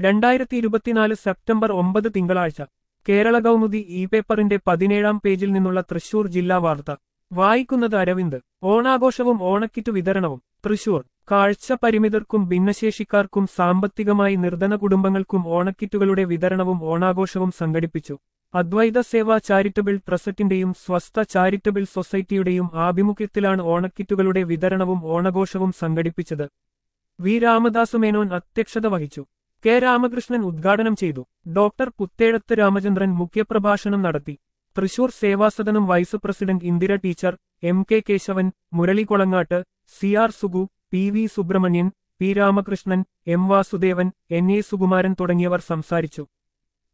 രണ്ടായിരത്തി ഇരുപത്തിനാല് സെപ്റ്റംബർ ഒമ്പത് തിങ്കളാഴ്ച കേരള കൗമുദി ഇ പേപ്പറിന്റെ പതിനേഴാം പേജിൽ നിന്നുള്ള തൃശൂർ ജില്ലാ വാർത്ത വായിക്കുന്നത് അരവിന്ദ് ഓണാഘോഷവും ഓണക്കിറ്റ് വിതരണവും തൃശൂർ കാഴ്ച പരിമിതർക്കും ഭിന്നശേഷിക്കാർക്കും സാമ്പത്തികമായി നിർധന കുടുംബങ്ങൾക്കും ഓണക്കിറ്റുകളുടെ വിതരണവും ഓണാഘോഷവും സംഘടിപ്പിച്ചു അദ്വൈത സേവാ ചാരിറ്റബിൾ ട്രസ്റ്റിന്റെയും സ്വസ്ഥ ചാരിറ്റബിൾ സൊസൈറ്റിയുടെയും ആഭിമുഖ്യത്തിലാണ് ഓണക്കിറ്റുകളുടെ വിതരണവും ഓണഘോഷവും സംഘടിപ്പിച്ചത് വി രാമദാസ് മേനോൻ അധ്യക്ഷത വഹിച്ചു കെ രാമകൃഷ്ണൻ ഉദ്ഘാടനം ചെയ്തു ഡോക്ടർ പുത്തേഴത്ത് രാമചന്ദ്രൻ മുഖ്യപ്രഭാഷണം നടത്തി Thrissur Sevasadanam vice president Indira teacher M K Kesavan Murali Kolangat C R Sugu P V Subrahmanyan P Ramakrishnan M Vasudevan N A Sukumaran തുടങ്ങിയവർ സംസാരിച്ചു